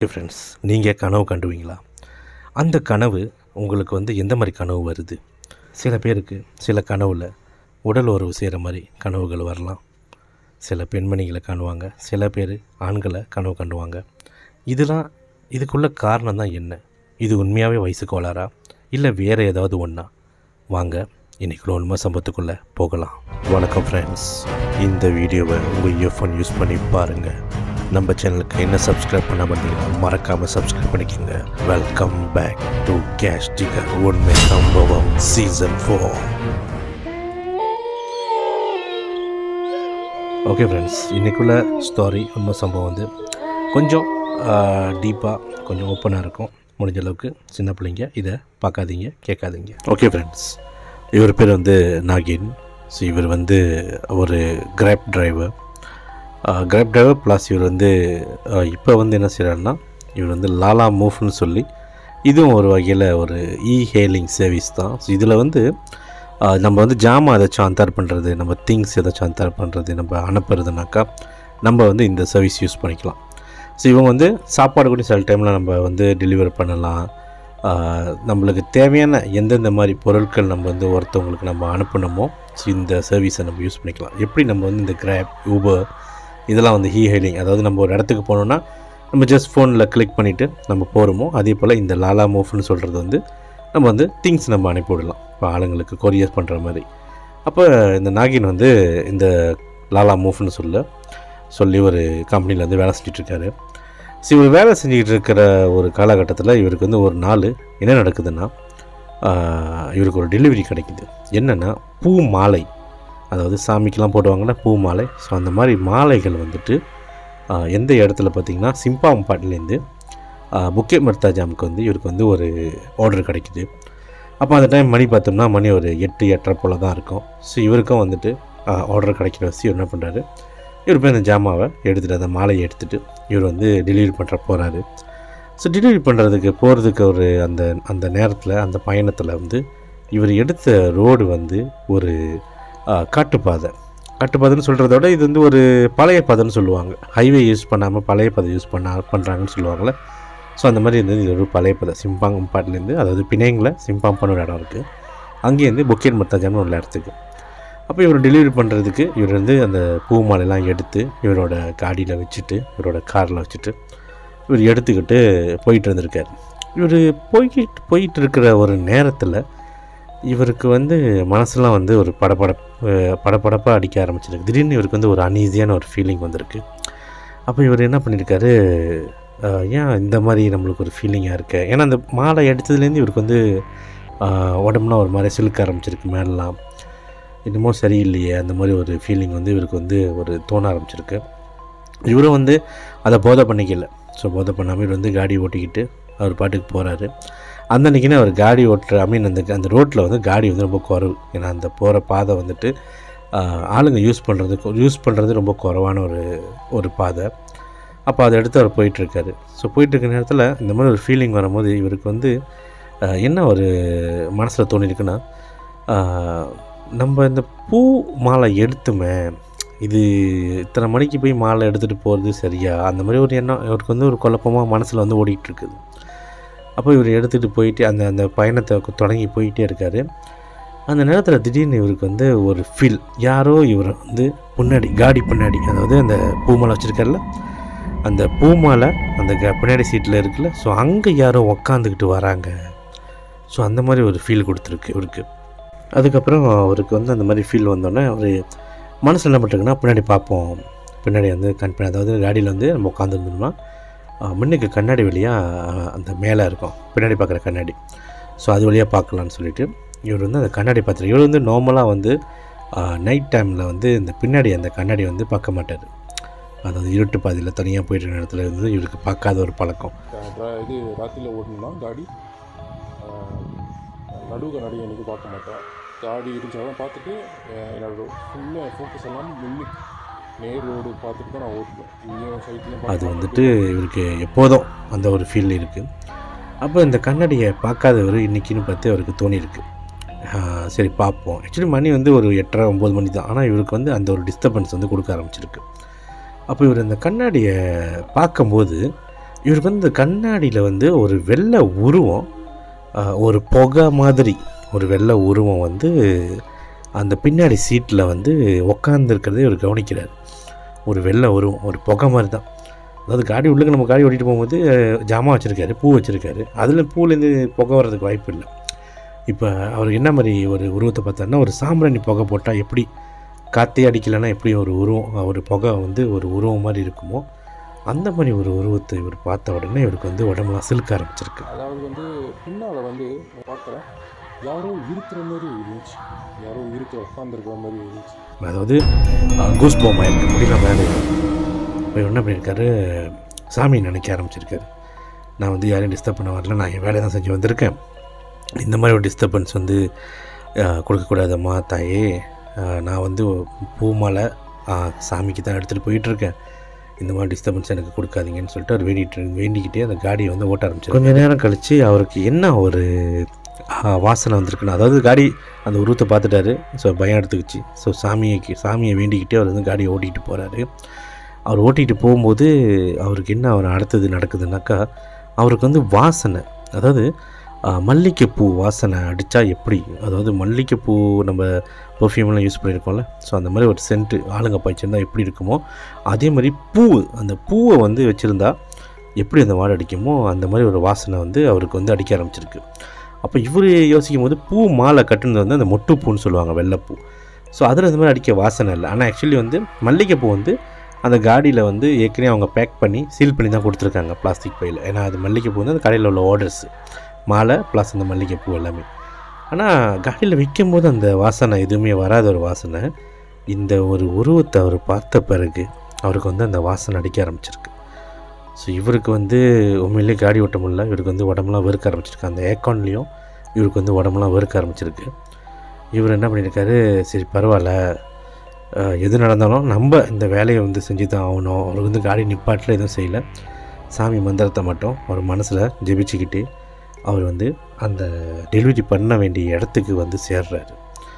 friends நீங்கள் கனவு கண்டுவீங்களா அந்த கனவு உங்களுக்கு வந்து எந்த மாதிரி கனவு வருது சில பேருக்கு சில கனவில் உடல் உறவு செய்கிற மாதிரி கனவுகள் வரலாம் சில பெண்மணிகளை காணுவாங்க சில பேர் ஆண்களை கனவு கண்டுவாங்க இதெல்லாம் இதுக்குள்ள காரணம் தான் என்ன இது உண்மையாகவே வயசு கோளாறா இல்லை வேறு ஏதாவது ஒன்றா வாங்க இன்றைக்குள்ள உண்மை சம்பவத்துக்குள்ளே போகலாம் வணக்கம் ஃப்ரெண்ட்ஸ் இந்த வீடியோவை உங்கள் இயர்ஃபோன் யூஸ் பண்ணி பாருங்கள் நம்ம சேனலுக்கு என்ன சப்ஸ்கிரைப் பண்ண பார்த்தீங்கன்னா மறக்காமல் சப்ஸ்கிரைப் பண்ணிக்கோங்க வெல்கம் பேக் டு கேஷ் டிகர் உண்மை சம்பவம் சீசன் ஃபோர் ஓகே ஃப்ரெண்ட்ஸ் இன்றைக்குள்ள ஸ்டோரி உண்மை சம்பவம் வந்து கொஞ்சம் டீப்பாக கொஞ்சம் ஓப்பனாக இருக்கும் முடிஞ்ச அளவுக்கு சின்ன பிள்ளைங்க இதை பார்க்காதீங்க கேட்காதீங்க ஓகே ஃப்ரெண்ட்ஸ் இவர் பேர் வந்து நாகின் ஸோ இவர் வந்து ஒரு grab driver grab driver plus இவர் வந்து இப்போ வந்து என்ன செய்கிறாருன்னா இவர் வந்து லாலா மூவ்னு சொல்லி இதுவும் ஒரு வகையில் ஒரு இ ஹேலிங் சர்வீஸ் தான் ஸோ இதில் வந்து ஆஹ், நம்ம வந்து ஜாமான் ஏதாச்சும் அந்தார் பண்ணுறது நம்ம திங்ஸ் ஏதாச்சும் அந்தார் பண்ணுறது நம்ம அனுப்புறதுனாக்கா நம்ம வந்து இந்த சர்வீஸ் யூஸ் பண்ணிக்கலாம் ஸோ இவங்க வந்து சாப்பாடு கூட சில டைமில் நம்ம வந்து டெலிவரி பண்ணலாம் ஆஹ், நம்மளுக்கு தேவையான எந்தெந்த மாதிரி பொருட்கள் நம்ம வந்து ஒருத்தவங்களுக்கு நம்ம அனுப்பணுமோ ஸோ இந்த சர்வீஸை நம்ம யூஸ் பண்ணிக்கலாம் எப்படி நம்ம வந்து இந்த கிராப் ஊபர் இதெல்லாம் வந்து ஹீ ஹைலிங் அதாவது நம்ம ஒரு இடத்துக்கு போனோம்னா நம்ம ஜஸ்ட் ஃபோனில் கிளிக் பண்ணிவிட்டு நம்ம போகிறோமோ அதே போல் இந்த லாலா மூவ்னு சொல்கிறது வந்து நம்ம வந்து திங்ஸ் நம்ம அனுப்பிவிடலாம் இப்போ ஆளுங்களுக்கு கொரியர் பண்ணுற மாதிரி அப்போ இந்த நாகின் வந்து இந்த லாலா மூவ்னு சொல்ல சொல்லி ஒரு கம்பெனியில் வந்து வேலை செஞ்சிட்ருக்காரு ஸோ இவர் வேலை செஞ்சுக்கிட்டு இருக்கிற ஒரு காலகட்டத்தில் இவருக்கு வந்து ஒரு நாள் என்ன நடக்குதுன்னா ஆஹ், இவருக்கு ஒரு டெலிவரி கிடைக்குது என்னென்னா பூ மாலை அதாவது சாமிக்கெலாம் போடுவாங்கள்ல பூ மாலை ஸோ அந்த மாதிரி மாலைகள் வந்துட்டு ஆஹ், எந்த இடத்துல பார்த்தீங்கன்னா சிம்பாம்பாட்டிலேருந்து புக்கே மர்தாஜாமுக்கு வந்து இவருக்கு வந்து ஒரு ஆர்டர் கிடைக்குது அப்போ அந்த டைம் மணி பார்த்தோம்னா மணி ஒரு எட்டு எட்டரை போல் தான் இருக்கும் ஸோ இவருக்கும் வந்துட்டு ஆர்டர் கிடைக்கிற வச்சு இவர் என்ன பண்ணுறாரு இவர் போய் அந்த ஜாமாவை எடுத்துகிட்டு அந்த மாலையை எடுத்துகிட்டு இவர் வந்து டெலிவரி பண்ணுற போகிறாரு ஸோ டெலிவரி பண்ணுறதுக்கு போகிறதுக்கு ஒரு அந்த அந்த நேரத்தில் அந்த பயணத்தில் வந்து இவர் எடுத்த ரோடு வந்து ஒரு ஆ, காட்டுப்பாதை காட்டுப்பாதைன்னு சொல்கிறத விட இது வந்து ஒரு பழைய பாதைன்னு சொல்லுவாங்க ஹைவே யூஸ் பண்ணாமல் பழைய பாதை யூஸ் பண்ண பண்ணுறாங்கன்னு சொல்லுவாங்கள்ல ஸோ அந்த மாதிரி இருந்தது இது ஒரு பழைய பாதை சிம்பாங்கம்பாட்டிலேருந்து அதாவது பிணையங்கில் சிம்பாம்பான்னு ஒரு இடம் இருக்குது அங்கேருந்து பொக்கேன் மத்தாஜான்னு ஒரு இடத்துக்கு அப்போ இவர் டெலிவரி பண்ணுறதுக்கு இவர் வந்து அந்த பூ மாலையெல்லாம் எடுத்து இவரோட காடியில் வச்சுட்டு இவரோட காரில் வச்சுட்டு இவர் எடுத்துக்கிட்டு போயிட்டு இருந்திருக்கார் இவர் போய்கிட்டு போயிட்டு இருக்கிற ஒரு நேரத்தில் இவருக்கு வந்து மனசுலாம் வந்து ஒரு படபடப் படபடப்பாக அடிக்க ஆரம்பிச்சிருக்கு திடீர்னு இவருக்கு வந்து ஒரு அன்ஈஸியான ஒரு ஃபீலிங் வந்திருக்கு அப்போ இவர் என்ன பண்ணியிருக்காரு அஹ், ஏன் இந்த மாதிரி நம்மளுக்கு ஒரு ஃபீலிங்காக இருக்கு ஏன்னா அந்த மாலை எடுத்ததுலேருந்து இவருக்கு வந்து அஹ், உடம்புலாம் ஒரு மாதிரி சிலுக்க ஆரம்பிச்சிருக்கு மேலெலாம் இன்னமும் சரியில்லையே அந்த மாதிரி ஒரு ஃபீலிங் வந்து இவருக்கு வந்து ஒரு தோண ஆரம்பிச்சிருக்கு இவரும் வந்து அதை போதை பண்ணிக்கல ஸோ போதை பண்ணாமல் இவர் வந்து காடி ஓட்டிக்கிட்டு அவர் பாட்டுக்கு போகிறாரு அந்த அன்றைக்கினே அவர் காடி ஓட்டுற ஐ மீன் அந்த அந்த ரோட்டில் வந்து காடி வந்து ரொம்ப குறவு ஏன்னா அந்த போகிற பாதை வந்துட்டு ஆஹ், ஆளுங்க யூஸ் பண்ணுறது யூஸ் பண்ணுறது ரொம்ப குறைவான ஒரு ஒரு பாதை அப்போ அதை எடுத்து அவர் போயிட்டுருக்காரு ஸோ போயிட்டுருக்க நேரத்தில் இந்த மாதிரி ஒரு ஃபீலிங் வரும்போது இவருக்கு வந்து ஆஹ், என்ன ஒரு மனசில் தோணிருக்குன்னா ஆஹ், நம்ம இந்த பூ மாலை எடுத்துமே இது இத்தனை மணிக்கு போய் மாலை எடுத்துகிட்டு போகிறது சரியா அந்த மாதிரி ஒரு எண்ணம் இவருக்கு வந்து ஒரு குழப்பமாக மனசில் வந்து ஓடிட்டு இருக்குது அப்போ இவர் எடுத்துகிட்டு போயிட்டு அந்த அந்த பயணத்தை தொடங்கி போயிட்டே இருக்கார் அந்த நேரத்தில் திடீர்னு இவருக்கு வந்து ஒரு ஃபீல் யாரோ இவரை வந்து பின்னாடி காடி பின்னாடி அதாவது அந்த பூமாலை வச்சுருக்காருல அந்த பூமாலை அந்த க பின்னாடி சீட்டில் இருக்குல்ல ஸோ அங்கே யாரோ உக்காந்துக்கிட்டு வராங்க ஸோ அந்த மாதிரி ஒரு ஃபீல் கொடுத்துருக்கு இவருக்கு அதுக்கப்புறம் அவருக்கு வந்து அந்த மாதிரி ஃபீல் வந்தோடனே அவர் மனசில் என்ன பண்ணுறதுன்னா பின்னாடி பார்ப்போம் பின்னாடி வந்து கண் அதாவது காடியில் வந்து நம்ம உட்காந்துருந்தோம்னா முன்னுக்கு கண்ணாடி வழியாக அந்த மேலே இருக்கும் பின்னாடி பார்க்குற கண்ணாடி ஸோ அது வழியாக பார்க்கலான்னு சொல்லிட்டு இவர் வந்து அந்த கண்ணாடி பார்த்துரு இவர் வந்து நார்மலாக வந்து நைட் டைமில் வந்து இந்த பின்னாடி அந்த கண்ணாடி வந்து பார்க்க மாட்டார் அதாவது இருட்டு பாதையில் தனியாக போயிட்டு இருக்க இடத்துல வந்து இவருக்கு பார்க்காத ஒரு பழக்கம் ட்ரா- இது ராத்திரியில் ஓடணும்னா காடி நடுவு கண்ணாடி எனக்கு பார்க்க மாட்டேன் காடி இருந்துச்சாலும் பார்த்துட்டு அஹ், என்னோட ஃபுல்லாக ஃபோக்கஸ் எல்லாம் முன்னு நேர் ரோடு பார்த்துட்டு தான் நான் ஓட்டுவேன் இங்கேயும் சைட்லேயும் அது வந்துட்டு இவருக்கு எப்போதும் அந்த ஒரு ஃபீல் இருக்குது அப்போ இந்த கண்ணாடியை பார்க்காதவர் இன்றைக்கின்னு பார்த்து அவருக்கு தோணியிருக்கு ஆஹ் சரி பார்ப்போம் ஆக்சுவலி மணி வந்து ஒரு எட்டரை ஒம்பது மணி தான் ஆனால் இவருக்கு வந்து அந்த ஒரு டிஸ்டர்பன்ஸ் வந்து கொடுக்க ஆரம்பிச்சிருக்கு அப்போ இவர் அந்த கண்ணாடியை பார்க்கும்போது இவருக்கு வந்து இந்த கண்ணாடியில் வந்து ஒரு வெள்ளை உருவம் ஆஹ், ஒரு புகை மாதிரி ஒரு வெள்ளை உருவம் வந்து அந்த பின்னாடி சீட்டில் வந்து உக்காந்துருக்கிறதே இவர் கவனிக்கிறார் ஒரு வெள்ளை உருவம் ஒரு புகை மாதிரி தான் அதாவது காடி உள்ளுக்கு நம்ம காடி ஓட்டிகிட்டு போகும்போது அஹ், ஜாமான் வச்சுருக்காரு பூ வச்சுருக்காரு அதில் பூலேருந்து புகை வர்றதுக்கு வாய்ப்பு இல்லை இப்போ அவர் என்ன மாதிரி ஒரு உருவத்தை பார்த்தாருன்னா ஒரு சாம்பிராணி புகை போட்டால் எப்படி காற்றே அடிக்கலைன்னா எப்படி ஒரு உருவம் ஒரு புகை வந்து ஒரு உருவம் மாதிரி இருக்குமோ அந்த மாதிரி ஒரு உருவத்தை இவர் பார்த்த உடனே இவருக்கு வந்து உடம்புலாம் சிலுக்க ஆரம்பிச்சிருக்கு அதாவது வந்து பின்னால் வந்து நான் பார்க்குறேன் யாரோ இருக்கிற மாதிரி இருந்துச்சு யாரோ இருக்கிற உட்காந்துருக்கிற மாதிரி இருந்துச்சு அதாவது கூஸ் போமா இருக்கு முடியல மேலே இப்போ இவர் என்ன பண்ணியிருக்காரு சாமி நினைக்க ஆரம்பிச்சிருக்காரு நான் வந்து யாரையும் டிஸ்டர்ப் பண்ண வரல நான் என் வேலையை தான் செஞ்சு வந்திருக்கேன் இந்த மாதிரி ஒரு டிஸ்டர்பன்ஸ் வந்து அஹ், கொடுக்கக்கூடாதம்மா தாயே அஹ், நான் வந்து பூ மாலை அஹ், சாமிக்கு தான் எடுத்துகிட்டு போயிட்டுருக்கேன் இந்த மாதிரி டிஸ்டர்பன்ஸ் எனக்கு கொடுக்காதீங்கன்னு சொல்லிட்டு அவர் வேண்டிட்டு வேண்டிக்கிட்டே அந்த காடியை வந்து ஓட்ட ஆரம்பிச்சார் கொஞ்ச நேரம் கழித்து அவருக்கு என்ன ஒரு அஹ், வாசனை வந்திருக்குன்னா அதாவது காடி அந்த உருவத்தை பார்த்துட்டாரு ஸோ பயம் எடுத்துக்கிச்சு ஸோ சாமியை சாமியை வேண்டிக்கிட்டே அவர் வந்து காடியை ஓட்டிகிட்டு போகிறாரு அவர் ஓட்டிகிட்டு போகும்போது அவருக்கு என்ன அவர் அடுத்தது நடக்குதுன்னாக்கா அவருக்கு வந்து வாசனை அதாவது ஆஹ், மல்லிகைப்பூ வாசனை அடித்தா எப்படி அதாவது மல்லிகைப்பூ நம்ம பர்ஃப்யூம்லாம் யூஸ் பண்ணியிருக்கோம்ல ஸோ அந்த மாதிரி ஒரு சென்ட்டு ஆளுங்க பாய்ச்சிருந்தா எப்படி இருக்குமோ அதே மாதிரி பூ அந்த பூவை வந்து வச்சுருந்தா எப்படி அந்த வாடை அடிக்குமோ அந்த மாதிரி ஒரு வாசனை வந்து அவருக்கு வந்து அடிக்க ஆரம்பிச்சிருக்கு அப்போ இவர் யோசிக்கும் போது பூ மாலை கட்டுனது வந்து அந்த மொட்டுப்பூன்னு சொல்லுவாங்க வெள்ளைப்பூ ஸோ அதில் இந்த மாதிரி அடிக்க வாசனை இல்லை ஆனால் ஆக்சுவலி வந்து மல்லிகைப்பூ வந்து அந்த காடியில் வந்து ஏற்கனவே அவங்க பேக் பண்ணி சீல் பண்ணி தான் கொடுத்துருக்காங்க பிளாஸ்டிக் பையில் ஏன்னா அது மல்லிகைப்பூ வந்து அந்த கடையில் உள்ள ஆர்டர்ஸ் மாலை ப்ளஸ் அந்த மல்லிகைப்பூ எல்லாமே ஆனால் காடியில் விற்கும்போது அந்த வாசனை எதுவுமே வராத ஒரு வாசனை இந்த ஒரு உருவத்தை அவர் பார்த்த பிறகு அவருக்கு வந்து அந்த வாசனை அடிக்க ஆரம்பிச்சிருக்கு ஸோ இவருக்கு வந்து உண்மையிலேயே காடி ஓட்ட முடியல இவருக்கு வந்து உடம்புலாம் வெறுக்க ஆரம்பிச்சிருக்கு அந்த ஏக்கான்லேயும் இவருக்கு வந்து உடம்புலாம் வெறுக்க ஆரம்பிச்சிருக்கு இவர் என்ன பண்ணியிருக்காரு சரி பரவாயில்ல அஹ், எது நடந்தாலும் நம்ம இந்த வேலையை வந்து செஞ்சு தான் ஆகணும் அவர் வந்து காடி நிப்பாட்டில் எதுவும் செய்யலை சாமி மந்திரத்தை மட்டும் அவர் மனசில் ஜெபிச்சுக்கிட்டு அவர் வந்து அந்த டெலிவரி பண்ண வேண்டிய இடத்துக்கு வந்து சேர்றாரு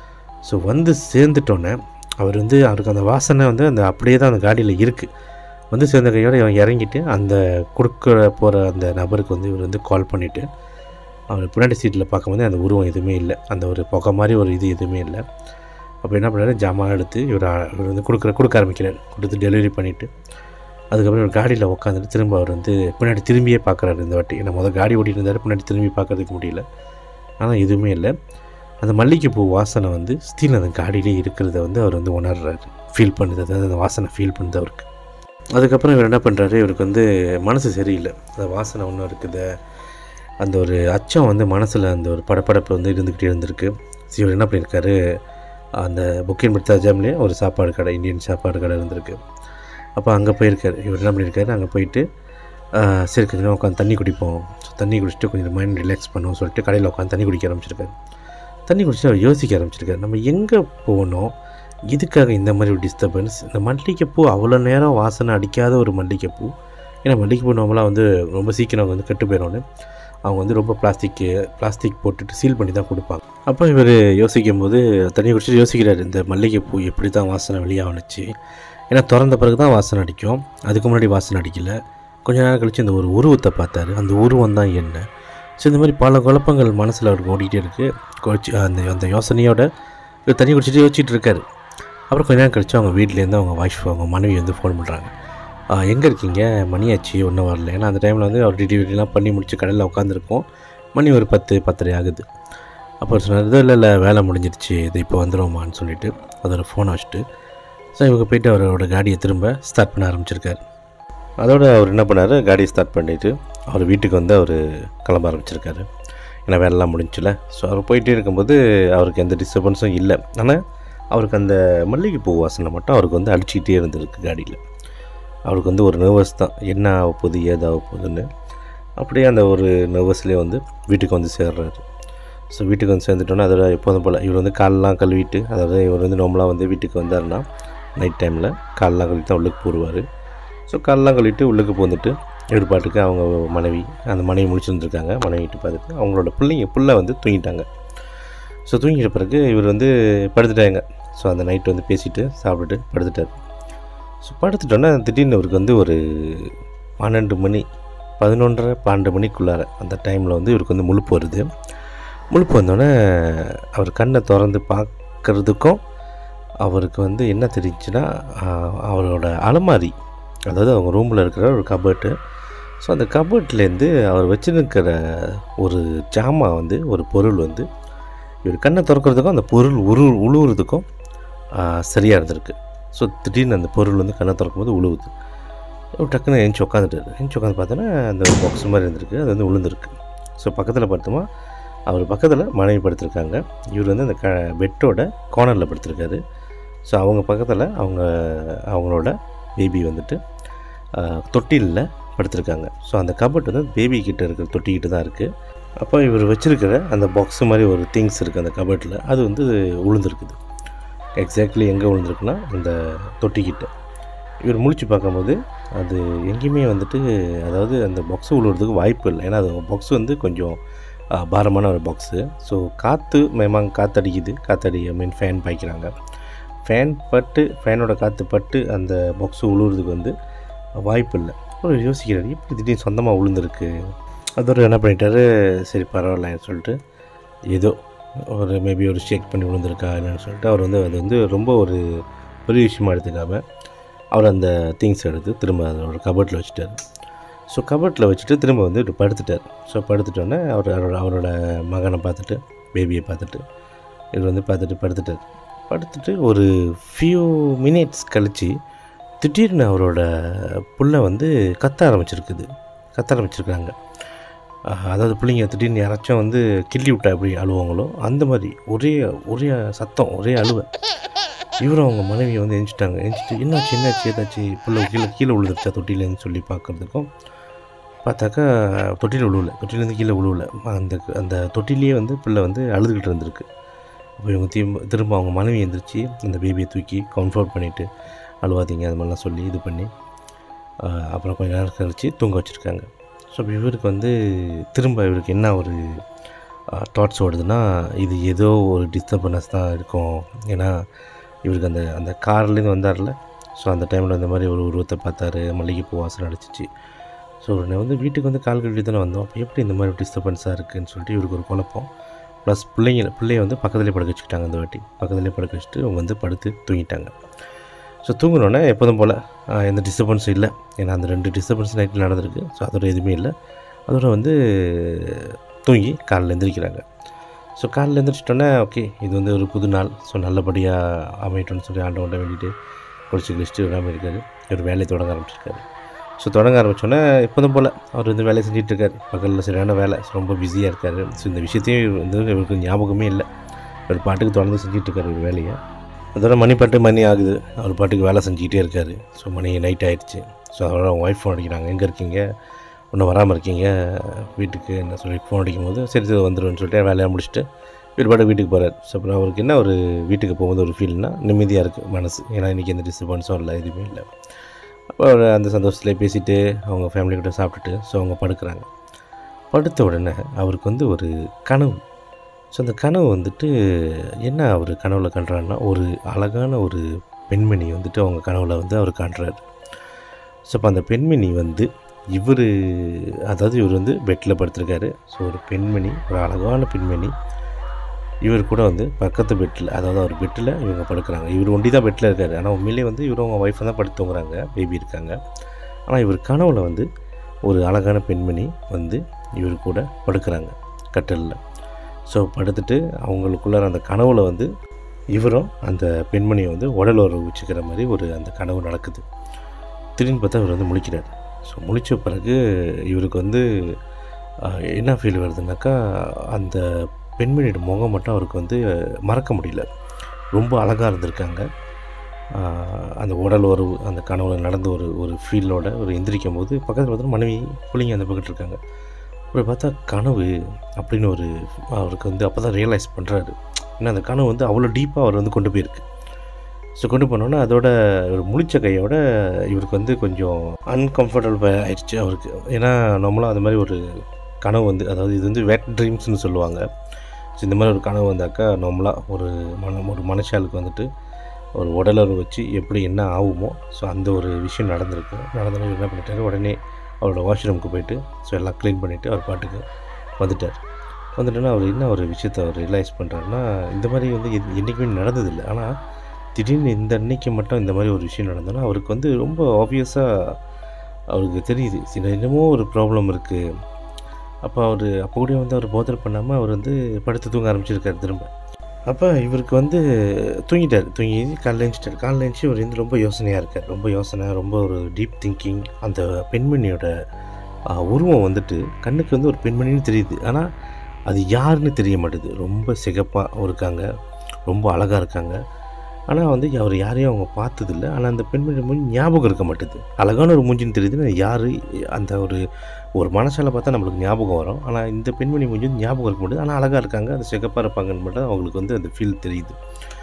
ஸோ வந்து சேர்ந்துட்டோன்னே அவர் வந்து அவருக்கு அந்த வாசனை வந்து அந்த அப்படியே தான் அந்த காடியில் இருக்குது வந்து சேர்ந்த கையோட இவன் இறங்கிட்டு அந்த கொடுக்க போகிற அந்த நபருக்கு வந்து இவர் வந்து கால் பண்ணிவிட்டு அவர் பின்னாடி சீட்டில் பார்க்கும்போது அந்த உருவம் எதுவுமே இல்லை அந்த ஒரு புகை மாதிரி ஒரு இது எதுவுமே இல்லை அப்போ என்ன பண்ணுறாரு ஜாமான் எடுத்து இவர் ஆ- இவர் வந்து கொடுக்குற கொடுக்க ஆரம்பிக்கிறார் கொடுத்து டெலிவரி பண்ணிவிட்டு அதுக்கப்புறம் இவர் காடியில் உட்காந்துட்டு திரும்ப அவர் வந்து பின்னாடி திரும்பியே பார்க்குறாரு இந்த வாட்டி ஏன்னா முதல் காடி ஓட்டிட்டு இருந்தார் பின்னாடி திரும்பி பார்க்கறதுக்கு முடியல ஆனால் எதுவுமே இல்லை அந்த மல்லிகைப்பூ வாசனை வந்து ஸ்டில் அந்த காடியிலே இருக்கிறத வந்து அவர் வந்து உணர்றாரு ஃபீல் பண்ணுது அதாவது அந்த வாசனை ஃபீல் பண்ணுது அவருக்கு அதுக்கப்புறம் இவர் என்ன பண்ணுறாரு இவருக்கு வந்து மனசு சரியில்லை அந்த வாசனை ஒன்றும் இருக்குது அந்த ஒரு அச்சம் வந்து மனசில் அந்த ஒரு படப்படப்பு வந்து இருந்துக்கிட்டே இருந்திருக்கு So இவர் என்ன பண்ணியிருக்காரு அந்த புக்கின் மிர்தா ஜாம்லேயே ஒரு சாப்பாடு கடை இந்தியன் சாப்பாடு கடை இருந்திருக்கு அப்போ அங்கே போயிருக்காரு இவர் என்ன பண்ணியிருக்காரு அங்கே போயிட்டு ஆஹ், சரி கொஞ்ச நேரம் உட்காந்து தண்ணி குடிப்போம் ஸோ தண்ணி குடிச்சிட்டு கொஞ்சம் மைண்ட் ரிலாக்ஸ் பண்ணுவோம் சொல்லிட்டு கடையில் உட்காந்து தண்ணி குடிக்க ஆரம்பிச்சிருக்காரு தண்ணி குடிச்சிட்டு அவர் யோசிக்க ஆரம்பிச்சிருக்காரு நம்ம எங்கே போனோம் இதுக்காக இந்த மாதிரி ஒரு டிஸ்டர்பன்ஸ் இந்த மல்லிகைப்பூ அவ்வளோ நேரம் வாசனை அடிக்காத ஒரு மல்லிகைப்பூ ஏன்னா மல்லிகைப்பூ நம்மளாம் வந்து ரொம்ப சீக்கிரம் வந்து கெட்டு போயிடும்னு அவங்க வந்து ரொம்ப பிளாஸ்டிக்கு பிளாஸ்டிக் போட்டுட்டு சீல் பண்ணி தான் கொடுப்பாங்க அப்போ இவர் யோசிக்கும் போது தண்ணி குடிச்சிட்டு யோசிக்கிறாரு இந்த மல்லிகைப்பூ எப்படி தான் வாசனை வெளியாகணுச்சு ஏன்னா திறந்த பிறகு தான் வாசனை அடிக்கும் அதுக்கு முன்னாடி வாசனை அடிக்கல கொஞ்ச நேரம் கழித்து இந்த ஒரு உருவத்தை பார்த்தாரு அந்த உருவம் தான் என்ன ஸோ இந்த மாதிரி பல குழப்பங்கள் மனசில் அவருக்கு ஓடிட்டே இருக்குது குறைச்சி அந்த அந்த யோசனையோட இவர் தண்ணி குடிச்சிட்டு யோசிச்சுட்டு இருக்காரு அப்புறம் கொஞ்ச நேரம் கழிச்சு அவங்க வீட்லேருந்து அவங்க ஒய்ஃப் அவங்க மனைவி வந்து ஃபோன் பண்ணுறாங்க எங்கே இருக்கீங்க மணியாச்சு ஒன்றும் வரல ஏன்னா அந்த டைமில் வந்து அவர் டெலிவரிலாம் பண்ணி முடிச்சு கடையில் உட்காந்துருக்கோம் மணி ஒரு பத்து பத்தரை ஆகுது அப்போ அவர் சொன்னார் இல்லை இல்லை வேலை முடிஞ்சிருச்சு இது இப்போ வந்துடுவோமான்னு சொல்லிட்டு அதோட ஃபோனை வச்சுட்டு ஸோ இவங்க போயிட்டு அவரோட காடியை திரும்ப ஸ்டார்ட் பண்ண ஆரம்பிச்சிருக்காரு அதோட அவர் என்ன பண்ணார் காடியை ஸ்டார்ட் பண்ணிவிட்டு அவர் வீட்டுக்கு வந்து அவர் கிளம்ப ஆரம்பிச்சிருக்காரு ஏன்னா வேலைலாம் முடிஞ்சுல ஸோ அவர் போயிட்டே இருக்கும்போது அவருக்கு எந்த டிஸ்டர்பன்ஸும் இல்லை ஆனால் அவருக்கு அந்த மல்லிகைப்பூ வாசனை மட்டும் அவருக்கு வந்து அடிச்சுக்கிட்டே இருந்திருக்கு காடியில் அவருக்கு வந்து ஒரு நர்வஸ் தான் என்ன ஆக போகுது ஏதாக போகுதுன்னு அப்படியே அந்த ஒரு நர்வஸ்லேயே வந்து வீட்டுக்கு வந்து சேர்றாரு ஸோ வீட்டுக்கு வந்து சேர்ந்துட்டோன்னா அதோட எப்போதும் போல் இவர் வந்து காலெலாம் கழுவிட்டு அதாவது இவர் வந்து நார்மலாக வந்து வீட்டுக்கு வந்தாருன்னா நைட் டைமில் காலெலாம் கழுவிட்டு தான் உள்ளுக்கு போடுவார் ஸோ காலெலாம் கழுவிட்டு உள்ளுக்கு போந்துட்டு இவர் பாட்டுக்கு அவங்க மனைவி அந்த மனைவி முடிச்சிருந்துருக்காங்க மனைவி வீட்டு பார்த்துட்டு அவங்களோட பிள்ளைங்க பிள்ளை வந்து தூங்கிட்டாங்க ஸோ தூங்கிட்ட பிறகு இவர் வந்து படுத்துட்டாங்க ஸோ அந்த நைட் வந்து பேசிட்டு சாப்பிட்டுட்டு படுத்துட்டார் ஸோ படுத்துட்டோன்னே திடீர்னு அவருக்கு வந்து ஒரு பன்னெண்டு மணி பதினொன்றரை பன்னெண்டு மணிக்குள்ளார அந்த டைமில் வந்து இவருக்கு வந்து முழுப்பு வருது முழுப்பு வந்தோடனே அவர் கண்ணை திறந்து பார்க்கறதுக்கும் அவருக்கு வந்து என்ன தெரிஞ்சுன்னா ஆஹ், அவரோட அலமாரி அதாவது அவங்க ரூமில் இருக்கிற ஒரு கபர்ட்டு ஸோ அந்த கபர்ட்லேருந்து அவர் வச்சுருக்கிற ஒரு ஜாமான் வந்து ஒரு பொருள் வந்து இவர் கண்ணை திறக்கிறதுக்கும் அந்த பொருள் உரு உழுவுறதுக்கும் சரியாக இருந்திருக்கு ஸோ திடீர்னு அந்த பொருள் வந்து கண்ணை திறக்கும் போது உழுவுது இவர் டக்குன்னு எழுந்துச்சி உட்காந்துட்டாரு எழுந்துச்சி உட்காந்து பார்த்தோன்னா அந்த பாக்ஸ் மாதிரி இருந்திருக்கு அது வந்து விழுந்திருக்கு ஸோ பக்கத்தில் பார்த்தோமா அவர் பக்கத்தில் மனைவி படுத்திருக்காங்க இவர் வந்து அந்த க பெட்டோட கார்னரில் படுத்திருக்காரு ஸோ அவங்க பக்கத்தில் அவங்க அவங்களோட பேபி வந்துட்டு தொட்டிலில் படுத்திருக்காங்க ஸோ அந்த கபட் வந்து பேபி கிட்ட இருக்கிற தொட்டிக்கிட்ட தான் இருக்குது அப்போ இவர் வச்சிருக்கிற அந்த பாக்ஸ் மாதிரி ஒரு திங்ஸ் இருக்குது அந்த கபட்டில் அது வந்து உளுந்துருக்குது எக்ஸாக்ட்லி எங்கே விழுந்திருக்குன்னா இந்த தொட்டிக்கிட்ட இவர் முழிச்சு பார்க்கும்போது அது எங்கேயுமே வந்துட்டு அதாவது அந்த பாக்ஸு விழுறதுக்கு வாய்ப்பு இல்லை ஏன்னா அது பாக்ஸ் வந்து கொஞ்சம் ஆ, பாரமான ஒரு பாக்ஸு ஸோ காற்று மேமாங்க காற்றடிக்குது காற்றடி ஐ மீன் ஃபேன் பாய்க்கிறாங்க ஃபேன் பட்டு ஃபேனோட காற்று பட்டு அந்த பாக்ஸு உழுவுறதுக்கு வந்து வாய்ப்பு இல்லை அவர் யோசிக்கிறாரு எப்படி திடீர்னு சொந்தமாக விழுந்திருக்கு அதோட என்ன பண்ணிட்டாரு சரி பரவாயில்லன்னு சொல்லிட்டு ஏதோ ஒரு மேபி ஒரு ஷேக் பண்ணி விழுந்திருக்கா என்னன்னு சொல்லிட்டு அவர் வந்து அது வந்து ரொம்ப ஒரு பெரிய விஷயமா எடுத்துக்காம அவர் அந்த திங்ஸ் எடுத்து திரும்ப அதோட கபட்டில் வச்சுட்டார் ஸோ கபட்டில் வச்சுட்டு திரும்ப வந்து இவர் படுத்துட்டார் ஸோ படுத்துட்டோன்னே அவர் அவரோட அவரோட மகனை பார்த்துட்டு பேபியை பார்த்துட்டு இவர் வந்து பார்த்துட்டு படுத்துட்டார் படுத்துட்டு ஒரு ஃபியூ மினிட்ஸ் கழித்து திடீர்னு அவரோட புள்ள வந்து கத்த ஆரம்பிச்சிருக்குது கத்த ஆரம்பிச்சிருக்காங்க ஆஹ், அதாவது பிள்ளைங்க திடீர்னு யாராச்சும் வந்து கிள்ளி விட்டா எப்படி அழுவாங்களோ அந்த மாதிரி ஒரே ஒரே சத்தம் ஒரே அழுவை இவரும் அவங்க மனைவியை வந்து எஞ்சிட்டாங்க எஞ்சிட்டு என்னாச்சு என்னாச்சு ஏதாச்சு பிள்ளை கீழே கீழே விழுந்துருச்சா தொட்டிலேன்னு சொல்லி பார்க்குறதுக்கும் பார்த்தாக்கா தொட்டியில் விழுவல தொட்டிலேருந்து கீழே விழுவல அந்த அந்த தொட்டிலேயே வந்து பிள்ளை வந்து அழுதுகிட்டு இருந்திருக்கு அப்போ இவங்க திரும்ப திரும்ப அவங்க மனைவி எந்திரிச்சு அந்த பேபியை தூக்கி கம்ஃபர்ட் பண்ணிவிட்டு அழுவாதீங்க அது மாதிரிலாம் சொல்லி இது பண்ணி ஆஹ், அப்புறம் கொஞ்ச நேரம் கழித்து தூங்க வச்சுருக்காங்க ஸோ இப்போ இவருக்கு வந்து திரும்ப இவருக்கு என்ன ஒரு தாட்ஸ் ஓடுதுன்னா இது ஏதோ ஒரு டிஸ்டர்பனஸ் தான் இருக்கும் ஏன்னா இவருக்கு அந்த அந்த கார்லேருந்து வந்தார்ல ஸோ அந்த டைமில் இந்த மாதிரி ஒரு உருவத்தை பார்த்தாரு மல்லிகைப்பூ வாசனை அடிச்சிச்சு ஸோ உடனே வந்து வீட்டுக்கு வந்து கால் கழுவி தானே வந்தோம் அப்போ எப்படி இந்த மாதிரி டிஸ்டர்பன்ஸாக இருக்குதுன்னு சொல்லிட்டு இவருக்கு ஒரு குழப்பம் ப்ளஸ் பிள்ளைங்க பிள்ளைய வந்து பக்கத்துலேயே படுக்க வச்சுக்கிட்டாங்க அந்த வாட்டி பக்கத்துலேயே படுக்க வச்சுட்டு அவங்க வந்து படுத்து தூங்கிட்டாங்க ஸோ தூங்கினோடனே எப்போதும் போல் எந்த டிஸ்டர்பன்ஸும் இல்லை ஏன்னா அந்த ரெண்டு டிஸ்டர்பன்ஸ் நைட்டில் நடந்திருக்கு ஸோ அதோட எதுவுமே இல்லை அதோட வந்து தூங்கி காலைல எந்திரிக்கிறாங்க ஸோ காலைல எழுந்திரிச்சிட்டோன்னே ஓகே இது வந்து ஒரு புது நாள் ஸோ நல்லபடியாக அமையட்டும்னு சொல்லி ஆண்டவன்ட்ட வேண்டிட்டு குளிச்சு குளிச்சுட்டு விடாமல் இருக்காரு இவர் வேலையை தொடங்க ஆரம்பிச்சிருக்காரு ஸோ தொடங்க ஆரம்பித்தோன்னே எப்போதும் போல் அவர் வந்து வேலையை செஞ்சுட்டு இருக்காரு பகலில் சரியான வேலை ஸோ ரொம்ப பிஸியாக இருக்கார் ஸோ இந்த விஷயத்தையும் இவர் வந்து இவருக்கு ஞாபகமே இல்லை அவர் பாட்டுக்கு தொடர்ந்து செஞ்சுட்டு இருக்காரு ஒரு வேலையை அதோட மணி பட்டு மணி ஆகுது அவர் பாட்டுக்கு வேலை செஞ்சுக்கிட்டே இருக்கார் ஸோ மணி நைட் ஆயிடுச்சு ஸோ அதோட அவங்க ஒய்ஃப் ஃபோன் அடிக்கிறாங்க எங்கே இருக்கீங்க ஒன்றும் வராமல் இருக்கீங்க வீட்டுக்கு என்ன சொல்லி ஃபோன் அடிக்கும் போது சரி சரி வந்துடுவேன்னு சொல்லிட்டு வேலையை முடிச்சுட்டு வீட்டு பாட்டு வீட்டுக்கு போகிறார் ஸோ அப்புறம் அவருக்கு என்ன ஒரு வீட்டுக்கு போகும்போது ஒரு ஃபீல்னா நிம்மதியாக இருக்குது மனசு ஏன்னா இன்றைக்கி எந்த டிஸ்டர்பன்ஸும் இல்லை எதுவுமே இல்லை அப்போ அவர் அந்த சந்தோஷத்தில் பேசிட்டு அவங்க ஃபேமிலி கிட்ட சாப்பிட்டுட்டு ஸோ அவங்க படுக்கிறாங்க படுத்த உடனே அவருக்கு வந்து ஒரு கனவு ஸோ அந்த கனவு வந்துட்டு என்ன அவர் கனவுல காண்றாருன்னா ஒரு அழகான ஒரு பெண்மணி வந்துட்டு அவங்க கனவுல வந்து அவர் காண்றாரு ஸோ அப்போ அந்த பெண்மணி வந்து இவர் அதாவது இவர் வந்து பெட்டில் படுத்திருக்காரு ஸோ ஒரு பெண்மணி ஒரு அழகான பெண்மணி இவர் கூட வந்து பக்கத்து பெட்டில் அதாவது அவர் பெட்டில் இவங்க படுக்கிறாங்க இவர் ஒண்டி தான் பெட்டில் இருக்காரு ஆனால் உண்மையிலே வந்து இவர் அவங்க ஒய்ஃபை தான் படுத்து தூங்குறாங்க பேபி இருக்காங்க ஆனால் இவர் கனவுல வந்து ஒரு அழகான பெண்மணி வந்து இவர் கூட படுக்கிறாங்க கட்டலில் ஸோ படுத்துட்டு அவங்களுக்குள்ளார அந்த கனவுல வந்து இவரும் அந்த பெண்மணியை வந்து உடல் உறவு வச்சுக்கிற மாதிரி ஒரு அந்த கனவு நடக்குது திடீர்னு பார்த்தா இவர் வந்து முழிக்கிறார் ஸோ முழிச்ச பிறகு இவருக்கு வந்து ஆஹ், என்ன ஃபீல் வருதுனாக்கா அந்த பெண்மணியோட முகம் மட்டும் அவருக்கு வந்து மறக்க முடியல ரொம்ப அழகாக இருந்திருக்காங்க ஆஹ், அந்த உடல் உறவு அந்த கனவுல நடந்த ஒரு ஒரு ஃபீலோட ஒரு எந்திரிக்கும் போது பக்கத்தில் பார்த்தா மனைவி பிள்ளைங்க அந்த பக்கத்தில் இருக்காங்க அப்புறம் பார்த்தா கனவு அப்படின்னு ஒரு அவருக்கு வந்து அப்போ தான் ரியலைஸ் பண்ணுறாரு ஏன்னா அந்த கனவு வந்து அவ்வளோ டீப்பாக அவர் வந்து கொண்டு போயிருக்கு ஸோ கொண்டு போனோன்னே அதோட ஒரு முழிச்ச கையோட இவருக்கு வந்து கொஞ்சம் அன்கம்ஃபர்டபுள் ஆயிடுச்சு அவருக்கு ஏன்னா நம்மளும் அது மாதிரி ஒரு கனவு வந்து அதாவது இது வந்து வெட் ட்ரீம்ஸ்னு சொல்லுவாங்க ஸோ இந்த மாதிரி ஒரு கனவு வந்தாக்கா நார்மலாக ஒரு மன ஒரு மனுஷாளுக்கு வந்துட்டு ஒரு உடலுறவு வச்சு எப்படி என்ன ஆகுமோ ஸோ அந்த ஒரு விஷயம் நடந்திருக்கு நடந்தோடனே இவர் என்ன பண்ணிட்டாரு உடனே அவரோட வாஷ்ரூமுக்கு போயிட்டு ஸோ எல்லாம் க்ளீன் பண்ணிவிட்டு அவர் பாட்டுக்கு வந்துட்டார் வந்துட்டோன்னா அவர் என்ன ஒரு விஷயத்தை அவர் ரியலைஸ் பண்ணுறாருன்னா இந்த மாதிரி வந்து எது- என்றைக்குமே நடந்ததில்லை ஆனால் திடீர்னு இந்த அன்னைக்கு மட்டும் இந்த மாதிரி ஒரு விஷயம் நடந்தோன்னா அவருக்கு வந்து ரொம்ப ஆப்வியஸாக அவருக்கு தெரியுது சில என்னமோ ஒரு ப்ராப்ளம் இருக்குது அப்போ அவர் அப்போ கூட வந்து அவர் போதல் பண்ணாமல் அவர் வந்து படுத்து தூங்க ஆரம்பிச்சிருக்காரு திரும்ப அப்போ இவருக்கு வந்து தூங்கிட்டார் தூங்கி காலைல எழுந்துட்டார் காலைல எழுந்துச்சி அவர் வந்து ரொம்ப யோசனையாக இருக்கார் ரொம்ப யோசனை ரொம்ப ஒரு டீப் திங்கிங் அந்த பெண்மணியோட ஆ, உருவம் வந்துட்டு கண்ணுக்கு வந்து ஒரு பெண்மணின்னு தெரியுது ஆனால் அது யாருன்னு தெரிய மாட்டுது ரொம்ப சிகப்பாக இருக்காங்க ரொம்ப அழகாக இருக்காங்க ஆனால் வந்து அவர் யாரையும் அவங்க பார்த்ததில்ல ஆனால் அந்த பெண்மணி மூஞ்சி ஞாபகம் இருக்க மாட்டுது அழகான ஒரு மூஞ்சின்னு தெரியுது யார் அந்த ஒரு ஒரு மனசால பார்த்தா நம்மளுக்கு ஞாபகம் வரும் ஆனால் இந்த பெண்மணி மூஞ்சி வந்து ஞாபகம் இருக்க மாட்டுது ஆனால் அழகாக இருக்காங்க அது சிகப்பாக இருப்பாங்கன்னு மட்டும் அவங்களுக்கு வந்து அந்த ஃபீல் தெரியுது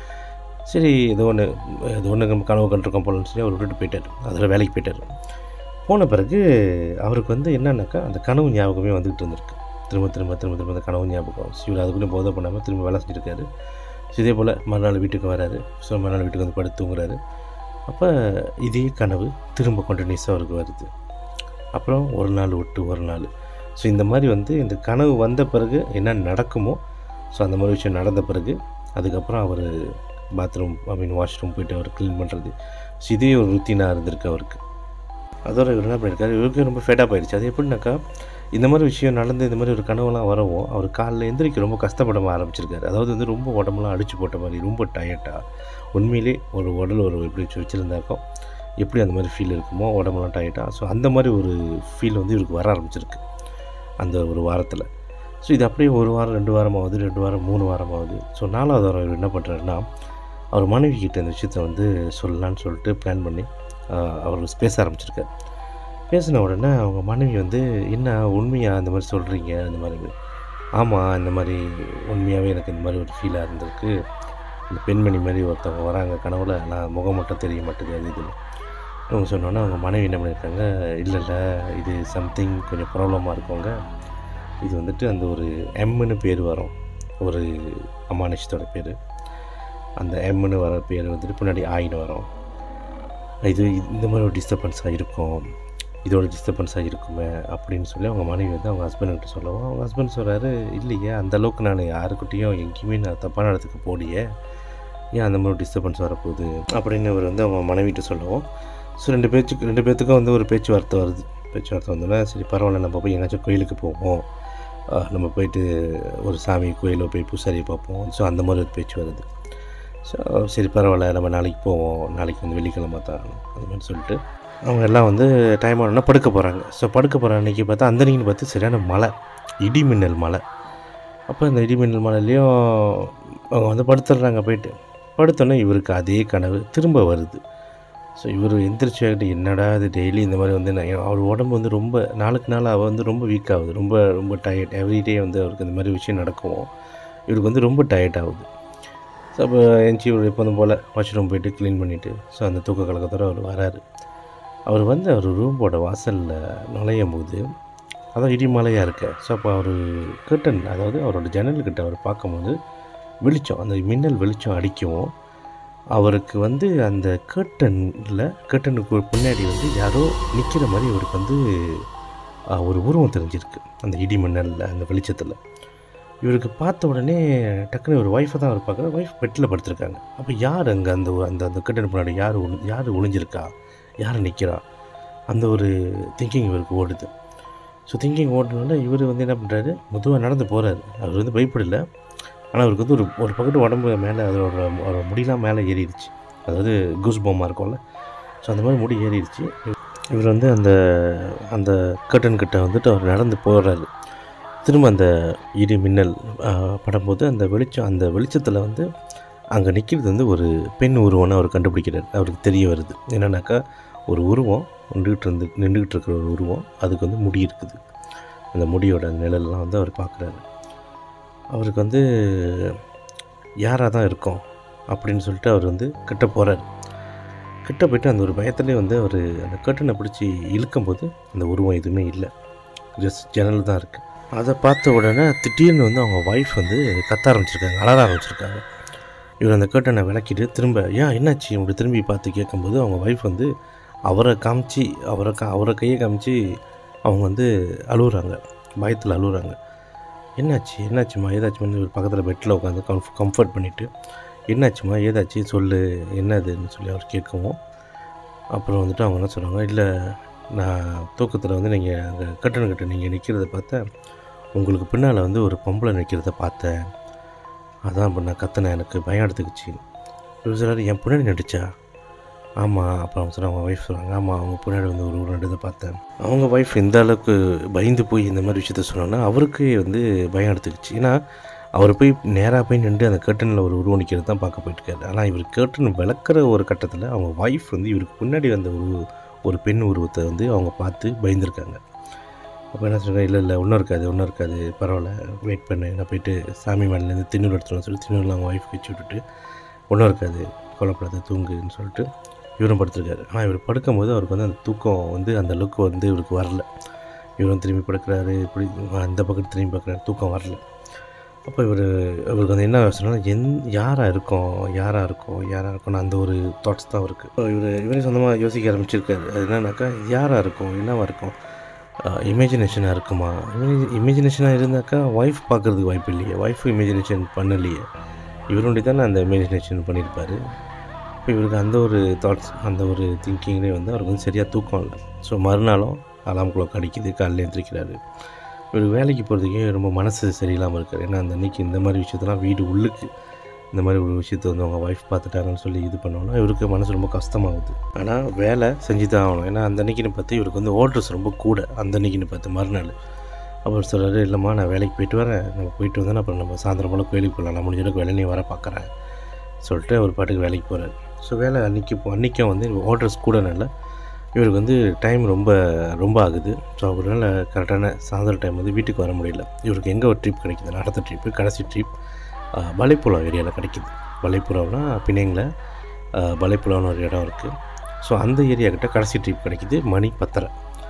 சரி ஏதோ ஒன்று ஏதோ ஒன்று நம்ம கனவு கண்டிருக்கோம் போலன்னு சொல்லி அவர் விட்டுட்டு போயிட்டார் அதில் வேலைக்கு போயிட்டார் போன பிறகு அவருக்கு வந்து என்னன்னாக்கா அந்த கனவு ஞாபகமே வந்துகிட்டு இருந்திருக்கு திரும்ப திரும்ப திரும்ப திரும்ப அந்த கனவு ஞாபகம் சிவில் அதுக்குள்ளே போதை பண்ணாமல் திரும்ப வேலை செஞ்சுருக்காரு ஸோ இதே போல் மறுநாள் வீட்டுக்கு வராரு ஸோ மறுநாள் வீட்டுக்கு வந்து படுத்து தூங்குறாரு அப்போ இதே கனவு திரும்ப கண்டினியூஸாக அவருக்கு வருது அப்புறம் ஒரு நாள் விட்டு ஒரு நாள் ஸோ இந்த மாதிரி வந்து இந்த கனவு வந்த பிறகு என்ன நடக்குமோ ஸோ அந்த மாதிரி விஷயம் நடந்த பிறகு அதுக்கப்புறம் அவர் பாத்ரூம் ஐ மீன் வாஷ்ரூம் போயிட்டு அவர் க்ளீன் பண்ணுறது ஸோ இதே ஒரு ருத்தீனாக இருந்திருக்கு அவருக்கு அதோட இவர் என்ன பண்ணியிருக்காரு இவருக்கு ரொம்ப ஃபேட்டாக போயிடுச்சு அது எப்படின்னாக்கா இந்த மாதிரி விஷயம் நடந்து இந்த மாதிரி ஒரு கனவுலாம் வரவும் அவர் காலைல எந்திரிக்க ரொம்ப கஷ்டப்பட ஆரம்பிச்சிருக்காரு அதாவது வந்து ரொம்ப உடம்புலாம் அடிச்சு போட்ட மாதிரி ரொம்ப டயர்டாக உண்மையிலே ஒரு உடல் ஒரு எப்படி வச்சு வச்சுருந்தாக்கோ எப்படி அந்த மாதிரி ஃபீல் இருக்குமோ உடம்புலாம் டயர்டாக ஸோ அந்த மாதிரி ஒரு ஃபீல் வந்து இவருக்கு வர ஆரம்பிச்சிருக்கு அந்த ஒரு வாரத்தில் ஸோ இது அப்படியே ஒரு வாரம் ரெண்டு வாரம் ஆகுது ரெண்டு வாரம் மூணு வாரம் ஆகுது ஸோ நாலாவது வாரம் இவர் என்ன பண்ணுறாருன்னா அவர் மனைவி கிட்ட இந்த விஷயத்த வந்து சொல்லலான்னு சொல்லிட்டு பிளான் பண்ணி ஆஹ், அவர் பேச ஆரம்பிச்சிருக்காரு பேசின உடனே அவங்க மனைவி வந்து என்ன உண்மையாக அந்த மாதிரி சொல்கிறீங்க அந்த மாதிரி ஆமாம் இந்த மாதிரி உண்மையாகவே எனக்கு இந்த மாதிரி ஒரு ஃபீலாக இருந்திருக்கு இந்த பெண்மணி மாதிரி ஒருத்தவங்க வராங்க கனவுல ஆனால் முகம் மட்டும் தெரிய மாட்டேங்குது அது இதுன்னு அவங்க சொன்னோன்னே அவங்க மனைவி என்ன பண்ணியிருக்காங்க இல்லை இல்லை இது சம்திங் கொஞ்சம் ப்ராப்ளமாக இருக்கவங்க இது வந்துட்டு அந்த ஒரு எம்னு பேர் வரும் ஒரு அமானுஷத்தோட பேர் அந்த எம்னு வர பேர் வந்துட்டு பின்னாடி ஆயின்னு வரும் இது இந்த மாதிரி ஒரு டிஸ்டர்பன்ஸாக இருக்கும் இதோட டிஸ்டர்பன்ஸாக இருக்குமே அப்படின்னு சொல்லி அவங்க மனைவி வந்து அவங்க ஹஸ்பண்ட்கிட்ட சொல்லவும் அவங்க ஹஸ்பண்ட் சொல்கிறாரு இல்லையே அந்த அளவுக்கு நான் யாருக்கிட்டேயும் எங்கேயுமே நான் தப்பான இடத்துக்கு போடியே ஏன் அந்த மாதிரி டிஸ்டர்பன்ஸ் வரப்போகுது அப்படின்னு இவர் வந்து அவங்க மனைவிட்ட சொல்லவும் ஸோ ரெண்டு பேச்சுக்கு ரெண்டு பேர்த்துக்கும் வந்து ஒரு பேச்சுவார்த்தை வருது பேச்சுவார்த்தை வந்தோடனே சரி பரவாயில்ல நம்ம போய் எங்கேயாச்சும் கோயிலுக்கு போவோம் ஆஹ் நம்ம போயிட்டு ஒரு சாமி கோயிலோ போய் பூசாரியை பார்ப்போம் ஸோ அந்த மாதிரி ஒரு பேச்சு வருது ஸோ சரி பரவாயில்ல நம்ம நாளைக்கு போவோம் நாளைக்கு வந்து வெள்ளிக்கிழமை தான் அந்த மாதிரி சொல்லிட்டு அவங்க எல்லாம் வந்து டைம் ஆனோன்னா படுக்க போகிறாங்க ஸோ படுக்க போகிற அன்றைக்கி பார்த்தா அந்த அன்னைக்கு பார்த்து சரியான மழை இடி மின்னல் மழை அப்போ இந்த இடி மின்னல் மழையிலையும் அவங்க வந்து படுத்துடுறாங்க போயிட்டு படுத்தோன்னே இவருக்கு அதே கனவு திரும்ப வருது ஸோ இவர் எந்திரிச்சு ஆகிட்டு என்னடா இது டெய்லி இந்த மாதிரி வந்து நான் அவர் உடம்பு வந்து ரொம்ப நாளுக்கு நாள் அவர் வந்து ரொம்ப வீக் ஆகுது ரொம்ப ரொம்ப டயர்ட் எவ்ரிடே வந்து அவருக்கு இந்த மாதிரி விஷயம் நடக்கும் இவருக்கு வந்து ரொம்ப டயர்ட் ஆகுது ஸோ அப்போ என்ச்சி இவர் எப்போதும் போல் வாஷ்ரூம் போயிட்டு க்ளீன் பண்ணிவிட்டு ஸோ அந்த தூக்க கலக்கத்தோட அவர் வராரு அவர் வந்து அவர் ரூமோட வாசலில் நுழையும் போது அதான் இடி மலையாக இருக்கு ஸோ அப்போ அவர் கர்டன் அதாவது அவரோட ஜன்னல்கிட்ட அவர் பார்க்கும்போது வெளிச்சம் அந்த மின்னல் வெளிச்சம் அடிக்கவும் அவருக்கு வந்து அந்த கர்டனில் கர்டனுக்கு பின்னாடி வந்து யாரோ நிற்கிற மாதிரி அவருக்கு வந்து ஆ, ஒரு உருவம் தெரிஞ்சிருக்கு அந்த இடி மின்னலில் அந்த வெளிச்சத்தில் இவருக்கு பார்த்த உடனே டக்குன்னு ஒரு ஒய்ஃபை தான் அவர் பார்க்குற ஒய்ஃப் பெட்டில் படுத்திருக்காங்க அப்போ யார் அங்கே அந்த அந்த அந்த கர்டன் முன்னாடி யார் ஒளி யார் ஒளிஞ்சிருக்கா யார் நிற்கிறா அந்த ஒரு திங்கிங் இவருக்கு ஓடுது ஸோ திங்கிங் ஓடுனோடனே இவர் வந்து என்ன பண்ணுறாரு மெதுவாக நடந்து போகிறாரு அவர் வந்து பயப்படல ஆனால் அவருக்கு வந்து ஒரு ஒரு பக்கத்து உடம்பு மேலே அதோட ஒரு முடியெலாம் மேலே ஏறிடுச்சு அதாவது கூஸ் பொம்மா இருக்கும்ல ஸோ அந்த மாதிரி முடி ஏறிடுச்சு இவர் வந்து அந்த அந்த கர்டன் கிட்ட வந்துட்டு அவர் நடந்து போகிறாரு திரும்ப அந்த இடி மின்னல் ஆ, படும்போது அந்த வெளிச்சம் அந்த வெளிச்சத்தில் வந்து அங்கே நிற்கிறது வந்து ஒரு பெண் உருவம்னு அவர் கண்டுபிடிக்கிறார் அவருக்கு தெரிய வருது என்னன்னாக்கா ஒரு உருவம் நின்றுக்கிட்டு இருந்து நின்றுக்கிட்டு இருக்கிற ஒரு உருவம் அதுக்கு வந்து முடி இருக்குது அந்த முடியோட நிழல்லாம் வந்து அவர் பார்க்குறாரு அவருக்கு வந்து யாராக தான் இருக்கும் அப்படின்னு சொல்லிட்டு அவர் வந்து கிட்ட போகிறார் கிட்ட போயிட்டு அந்த ஒரு பயத்துலேயே வந்து அவர் அந்த கர்ட்டனை பிடிச்சி இழுக்கும்போது அந்த உருவம் எதுவுமே இல்லை ஜஸ்ட் ஜன்னல் தான் இருக்குது அதை பார்த்த உடனே திடீர்னு வந்து அவங்க ஒய்ஃப் வந்து கத்த ஆரம்பிச்சிருக்காங்க அலற ஆரம்பிச்சிருக்காங்க இவர் அந்த கர்ட்டனை விளக்கிட்டு திரும்ப ஏன் என்னாச்சு இப்படி திரும்பி பார்த்து கேட்கும்போது அவங்க ஒய்ஃப் வந்து அவரை காமிச்சு அவரை கா அவரை கையை காமிச்சு அவங்க வந்து அழுகுறாங்க பயத்தில் அழுகுறாங்க என்னாச்சு என்னாச்சுமா ஏதாச்சும் ஒரு பக்கத்தில் பெட்டில் உட்காந்து கம்ஃப் கம்ஃபர்ட் பண்ணிவிட்டு என்னாச்சுமா ஏதாச்சும் சொல்லு என்னதுன்னு சொல்லி அவர் கேட்கவும் அப்புறம் வந்துட்டு அவங்க என்ன சொல்கிறாங்க இல்லை நான் தூக்கத்தில் வந்து நீங்கள் அங்கே கட்டணம் கட்டு நீங்கள் நிற்கிறத பார்த்தேன் உங்களுக்கு பின்னால் வந்து ஒரு பொம்பளை நிற்கிறத பார்த்தேன் அதான் இப்போ நான் கத்தினேன் எனக்கு பயம் எடுத்துக்கிச்சு ஒரு சிலர் என் பின்னாடி நடிச்சா ஆமாம் அப்புறம் அவங்க சொல்கிறாங்க அவங்க ஒய்ஃப் சொல்கிறாங்க ஆமாம் அவங்க பின்னாடி வந்து ஒரு ஒரு நடுதை பார்த்தேன் அவங்க ஒய்ஃப் எந்த அளவுக்கு பயந்து போய் இந்த மாதிரி விஷயத்த சொன்னாங்கன்னா அவருக்கு வந்து பயம் எடுத்துக்கிச்சு ஏன்னா அவர் போய் நேராக போய் நின்று அந்த கர்ட்டனில் ஒரு உருவம் நிற்கிறது தான் பார்க்க போயிட்டுருக்காரு ஆனால் இவர் கர்ட்டன் விளக்குற ஒரு கட்டத்தில் அவங்க ஒய்ஃப் வந்து இவருக்கு பின்னாடி வந்த ஒரு ஒரு பெண் உருவத்தை வந்து அவங்க பார்த்து பயந்துருக்காங்க அப்போ என்ன சொல்கிறேன் இல்லை இல்லை ஒன்றும் இருக்காது ஒன்றும் இருக்காது பரவாயில்ல வெயிட் பண்ணு நான் போயிட்டு சாமி மேலேருந்து திண்ணூர் எடுத்துகிட்டு சொல்லி திண்ணூரில் அவங்க ஒய்ஃப் வச்சு விட்டுட்டு ஒன்றும் இருக்காது கொல்லப்படாத தூங்குன்னு சொல்லிட்டு இவரும் படுத்திருக்காரு ஆனால் இவர் படுக்கும்போது அவருக்கு வந்து அந்த தூக்கம் வந்து அந்த லுக் வந்து இவருக்கு வரல இவரும் திரும்பி படுக்கிறாரு இப்படி அந்த பக்கத்து திரும்பி பார்க்குறாரு தூக்கம் வரல அப்போ இவர் இவருக்கு வந்து என்ன யோசனை எந் யாராக இருக்கும் யாராக இருக்கும் யாராக இருக்கும்னு அந்த ஒரு தாட்ஸ் தான் இருக்குது இவர் இவரே சொந்தமாக யோசிக்க ஆரம்பிச்சிருக்காரு அது என்னன்னாக்கா யாராக இருக்கும் என்னவாக இருக்கும் இமேஜினேஷனாக இருக்குமா இமேஜினேஷனாக இருந்தாக்கா ஒய்ஃப் பார்க்குறதுக்கு வாய்ப்பு இல்லையே ஒய்ஃப் இமேஜினேஷன் பண்ணலையே இவருடைய தானே அந்த இமேஜினேஷன் பண்ணியிருப்பாரு இப்போ இவருக்கு அந்த ஒரு தாட்ஸ் அந்த ஒரு திங்கிங்லேயே வந்து அவருக்கு வந்து சரியாக தூக்கம் இல்லை ஸோ மறுநாளும் அலாம் குளோக் அடிக்குது காலையில் எழுந்திரிக்கிறாரு இவர் வேலைக்கு போகிறதுக்கே ரொம்ப மனசு சரியில்லாமல் இருக்கார் ஏன்னா அந்த அன்றைக்கி இந்த மாதிரி விஷயத்தெல்லாம் வீடு உள்ளுக்கு இந்த மாதிரி ஒரு விஷயத்தை வந்து அவங்க ஒய்ஃப் பார்த்துட்டாங்கன்னு சொல்லி இது பண்ணோன்னா இவருக்கு மனசு ரொம்ப கஷ்டமாகுது ஆனால் வேலை செஞ்சு தான் ஆகணும் ஏன்னா அந்த அன்னைக்குன்னு பார்த்து இவருக்கு வந்து ஓட்டர்ஸ் ரொம்ப கூட அந்த அன்னைக்குன்னு பார்த்து மறுநாள் அப்புறம் சொல்கிறாரு இல்லைம்மா நான் வேலைக்கு போயிட்டு வரேன் நம்ம போயிட்டு வந்தேன் அப்புறம் நம்ம சாயந்தரம் போல் கோயிலுக்கு போகலாம் நான் முடிஞ்ச அளவுக்கு வேலையை வர பார்க்குறேன் சொல்லிட்டு அவர் பாட்டுக்கு வேலைக்கு போகிறாரு ஸோ வேலை அன்றைக்கி இப்போ அன்றைக்கும் வந்து ஆர்டர்ஸ் கூடனால இவருக்கு வந்து டைம் ரொம்ப ரொம்ப ஆகுது ஸோ அவரால் கரெக்டான சாயந்தரம் டைம் வந்து வீட்டுக்கு வர முடியல இவருக்கு எங்கே ஒரு ட்ரிப் கிடைக்குது அடுத்த ட்ரிப்பு கடைசி ட்ரிப் பலைப்புலம் ஏரியாவில் கிடைக்குது பலைப்புலம்னா பிணைங்கில் பலைப்புலம்னு ஒரு இடம் இருக்குது ஸோ அந்த ஏரியா கிட்ட கடைசி ட்ரிப் கிடைக்குது மணி பத்தரை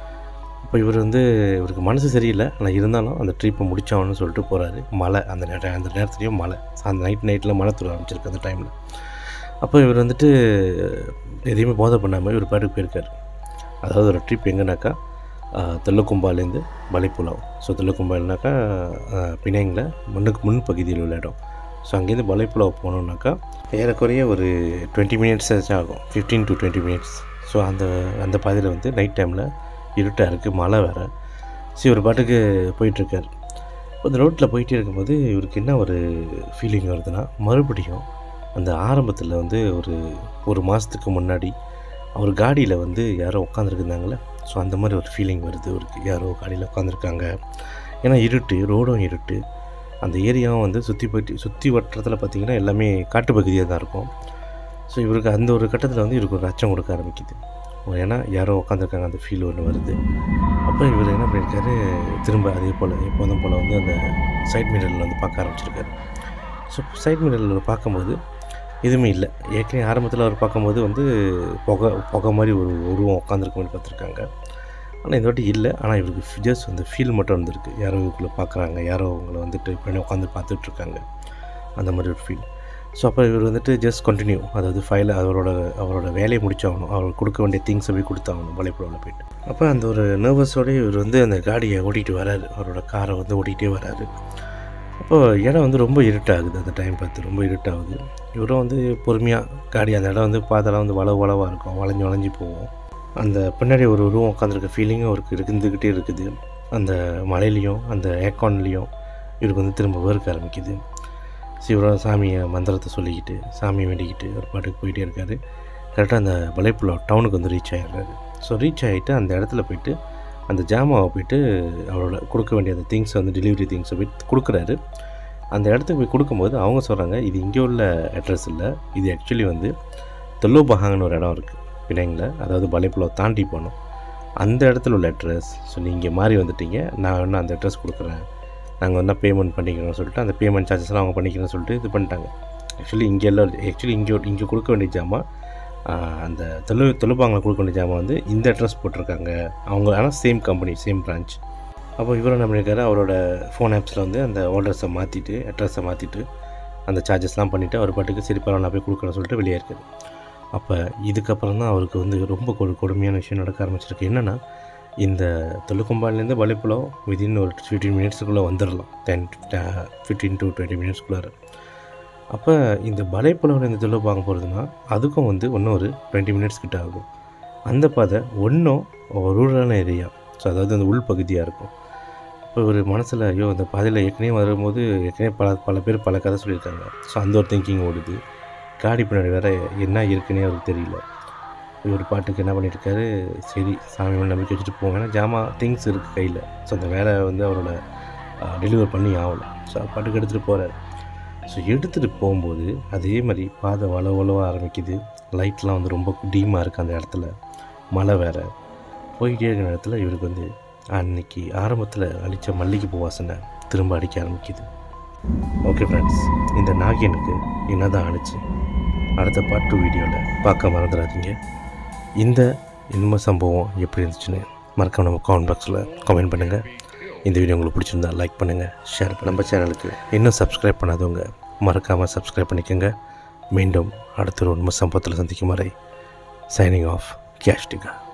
இப்போ இவர் வந்து இவருக்கு மனசு சரியில்லை ஆனால் இருந்தாலும் அந்த ட்ரிப்பை முடிச்சாகணும்னு சொல்லிட்டு போகிறாரு மழை அந்த நேரம் அந்த நேரத்துலேயும் மழை அந்த நைட் நைட்டில் மழை தூர ஆரம்பிச்சிருக்கு அந்த டைமில் அப்போ இவர் வந்துட்டு எதையுமே போதை பண்ணாமல் இவர் பாட்டுக்கு போயிருக்கார் அதாவது ஒரு ட்ரிப் எங்கேனாக்கா தெல்லுக்கும்பாலேருந்து பலைப்புலம் ஸோ தெல்லுக்கும்பால்னாக்கா பிணைங்கில் முன்னுக்கு முன் பகுதியில் உள்ள இடம் ஸோ அங்கேருந்து பலைப்புலாவ் போனோம்னாக்கா ஏறக்குறைய ஒரு டுவெண்ட்டி மினிட்ஸ் ஆகும் fifteen to twenty minutes so அந்த அந்த பாதையில் வந்து நைட் டைமில் இருட்டாக இருக்குது மழை வேறு ஸோ இவர் பாட்டுக்கு போயிட்டுருக்கார் அந்த ரோட்டில் போயிட்டே இருக்கும்போது இவருக்கு என்ன ஒரு ஃபீலிங் வருதுன்னா மறுபடியும் அந்த ஆரம்பத்தில் வந்து ஒரு ஒரு மாதத்துக்கு முன்னாடி அவர் காடியில் வந்து யாரோ உட்காந்துருக்குறாங்களே ஸோ அந்த மாதிரி ஒரு ஃபீலிங் வருது அவருக்கு யாரோ காடியில் உட்காந்துருக்காங்க ஏன்னா இருட்டு ரோடும் இருட்டு அந்த ஏரியாவும் வந்து சுற்றி போயிட்டு சுற்றி வட்டத்தில் பார்த்திங்கன்னா எல்லாமே காட்டு பகுதியாக தான் இருக்கும் ஸோ இவருக்கு அந்த ஒரு கட்டத்தில் வந்து இவருக்கு ஒரு அச்சம் கொடுக்க ஆரம்பிக்குது ஏன்னா யாரோ உட்காந்துருக்காங்க அந்த ஃபீல் ஒன்று வருது அப்போ இவர் என்ன பண்ணியிருக்காரு திரும்ப அதே போல் எப்போதும் போல் வந்து அந்த சைட் மிரரில் வந்து பார்க்க ஆரம்பிச்சிருக்காரு ஸோ சைட் மிரரில் பார்க்கும்போது எதுவுமே இல்லை ஏற்கனவே ஆரம்பத்தில் அவர் பார்க்கும்போது வந்து புகை புகை மாதிரி ஒரு உருவம் உட்காந்துருக்க மாதிரி பார்த்துருக்காங்க ஆனால் இந்த வாட்டி இல்லை ஆனால் இவருக்கு ஜஸ்ட் அந்த ஃபீல் மட்டும் வந்திருக்கு யாரோ இவங்களை பார்க்குறாங்க யாரோ அவங்கள வந்துட்டு இப்போ உட்காந்து பார்த்துட்ருக்காங்க அந்த மாதிரி ஒரு ஃபீல் ஸோ அப்போ இவர் வந்துட்டு ஜஸ்ட் கண்டினியூ அதாவது ஃபைலை அவரோட அவரோட வேலையை முடிச்சாகணும் அவர் கொடுக்க வேண்டிய திங்ஸை போய் கொடுத்தாகணும் வலைப்புறவில் போயிட்டு அப்போ அந்த ஒரு நர்வஸோடய இவர் வந்து அந்த காடியை ஓட்டிகிட்டு வராரு அவரோட காரை வந்து ஓட்டிகிட்டே வராரு அப்போ இடம் வந்து ரொம்ப இருட்டாகுது அந்த டைம் பார்த்து ரொம்ப இருட்டாகுது இவரும் வந்து பொறுமையாக காடி அந்த இடம் வந்து பார்த்தலாம் வந்து வளவு வளவாக இருக்கும் வளைஞ்சு வளைஞ்சு போவோம் அந்த பின்னாடி ஒரு ரூம் உட்காந்துருக்க ஃபீலிங்கும் அவருக்கு இருந்துக்கிட்டே இருக்குது அந்த மலையிலையும் அந்த ஏக்கான்லேயும் இவருக்கு வந்து திரும்ப வேர்க்க ஆரம்பிக்குது சிவரா சாமியை மந்திரத்தை சொல்லிக்கிட்டு சாமியை வேண்டிக்கிட்டு ஒரு பாட்டுக்கு போயிட்டே இருக்காரு கரெக்டாக அந்த பலைப்புலா டவுனுக்கு வந்து ரீச் ஆகிடுறாரு ஸோ ரீச் ஆகிட்டு அந்த இடத்துல போயிட்டு அந்த ஜாமாவை போயிட்டு அவரோட கொடுக்க வேண்டிய அந்த திங்ஸை வந்து டெலிவரி திங்ஸை போய் கொடுக்குறாரு அந்த இடத்துக்கு போய் கொடுக்கும்போது அவங்க சொல்கிறாங்க இது இங்கே உள்ள அட்ரஸ் இல்லை இது ஆக்சுவலி வந்து தொல்லோபஹாங்கன்னு ஒரு இடம் இருக்குது பிள்ளைங்கள அதாவது பலைப்புலாவை தாண்டி போகணும் அந்த இடத்துல உள்ள அட்ரஸ் ஸோ நீங்கள் மாறி வந்துட்டீங்க நான் இன்னும் அந்த அட்ரஸ் கொடுக்குறேன் நாங்கள் வந்து பேமெண்ட் பண்ணிக்கிறோம்னு சொல்லிட்டு அந்த பேமெண்ட் சார்ஜஸ்லாம் அவங்க பண்ணிக்கிறேன்னு சொல்லிட்டு இது பண்ணிட்டாங்க ஆக்சுவலி இங்கே எல்லாம் ஆக்சுவலி இங்கே இங்கே கொடுக்க வேண்டிய ஜாமான் அந்த தொழு தொழுப்பாங்களை கொடுக்க வேண்டிய ஜாமான் வந்து இந்த அட்ரஸ் போட்டிருக்காங்க அவங்க ஆனால் சேம் கம்பெனி சேம் பிரான்ச் அப்போ இவர் என்ன பண்ணியிருக்காரு அவரோட ஃபோன் ஆப்ஸில் வந்து அந்த ஆர்டர்ஸை மாற்றிட்டு அட்ரஸை மாற்றிட்டு அந்த சார்ஜஸ்லாம் பண்ணிவிட்டு அவர் பாட்டுக்கு சரி பரவாயில்ல போய் கொடுக்குறேன்னு சொல்லிட்டு வெளியே இருக்காரு அப்போ இதுக்கப்புறம் தான் அவருக்கு வந்து ரொம்ப கொடு கொடுமையான விஷயம் நடக்க ஆரம்பிச்சிருக்கு என்னென்னா இந்த தொழுக்கம்பாலேருந்து வலைப்புலம் விதின் ஒரு ஃபிஃப்டீன் மினிட்ஸுக்குள்ளே வந்துடலாம் டென் ஃபிஃப்டீன் டு டுவெண்ட்டி மினிட்ஸ்க்குள்ளார அப்போ இந்த வலைப்புலம் இந்த தொழில் பார்க்க போகிறதுனா அதுக்கும் வந்து இன்னும் ஒரு டுவெண்ட்டி மினிட்ஸ் கிட்ட ஆகும் அந்த பாதை ஒன்றும் ரூரலான ஏரியா ஸோ அதாவது அந்த உள்பகுதியாக இருக்கும் இப்போ ஒரு மனசில் ஐயோ அந்த பாதையில் ஏற்கனவே வரும்போது ஏற்கனவே பல பல பேர் பல கதை சொல்லியிருக்காங்க ஸோ அந்த ஒரு திங்கிங் ஓடுது காடி பின்னாடி வேறு என்ன இருக்குன்னே அவருக்கு தெரியல இவர் பாட்டுக்கு என்ன பண்ணியிருக்காரு சரி சாமி மேல நம்பிக்கை வச்சுட்டு போங்க ஏன்னா ஜாமா திங்ஸ் இருக்குது கையில் ஸோ அந்த வேலை வந்து அவரோட டெலிவர் பண்ணி ஆகலாம் ஸோ அவர் பாட்டுக்கு எடுத்துகிட்டு போகிறார் ஸோ எடுத்துகிட்டு போகும்போது அதே மாதிரி பாதை வள வளவ ஆரம்பிக்குது லைட்லாம் வந்து ரொம்ப டீமாக இருக்குது அந்த இடத்துல மழை வேறு போய்கிட்டே இருக்கிற இடத்துல இவருக்கு வந்து அன்னைக்கு ஆரம்பத்தில் அடித்த மல்லிகைப்பூ வாசனை திரும்ப அடிக்க ஆரம்பிக்குது ஓகே ஃப்ரெண்ட்ஸ் இந்த நாகியனுக்கு என்னதான் ஆணுச்சு அடுத்த பார்ட் டூ வீடியோவில் பார்க்க மறந்துடாதீங்க இந்த இன்ப சம்பவம் எப்படி இருந்துச்சுன்னு மறக்காம நம்ம கமெண்ட் பாக்ஸில் கமெண்ட் பண்ணுங்கள் இந்த வீடியோ உங்களுக்கு பிடிச்சிருந்தா லைக் பண்ணுங்கள் ஷேர் பண்ண நம்ம சேனலுக்கு இன்னும் சப்ஸ்கிரைப் பண்ணாதவங்க மறக்காமல் சப்ஸ்கிரைப் பண்ணிக்கோங்க மீண்டும் அடுத்த ஒரு உண்மை சம்பவத்தில் சந்திக்கும் வரை சைனிங் ஆஃப் கேஷ்டிகா